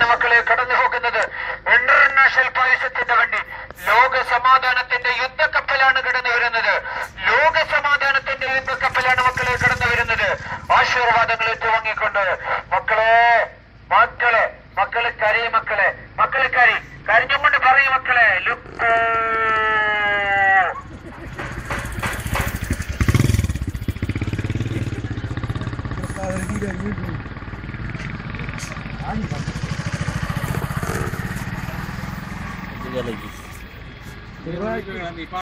മക്കളെ കടന്നു പോകുന്നത് ഇന്റർനാഷണൽ പായസത്തിന്റെ വണ്ടി ലോക സമാധാനത്തിന്റെ യുദ്ധക്കപ്പലാണ് കടന്നു വരുന്നത് ലോക സമാധാനത്തിന്റെ യുദ്ധക്കപ്പലാണ് മക്കളെ കടന്നു വരുന്നത് ആശീർവാദങ്ങൾ ഏറ്റുവാങ്ങിക്കൊണ്ട് മക്കളെ മക്കളെ മക്കളെ കരി മക്കളെ മക്കളെ കരി കരഞ്ഞുകൊണ്ട് പറയും മക്കളെ ലുക്കോ Tiga lagi.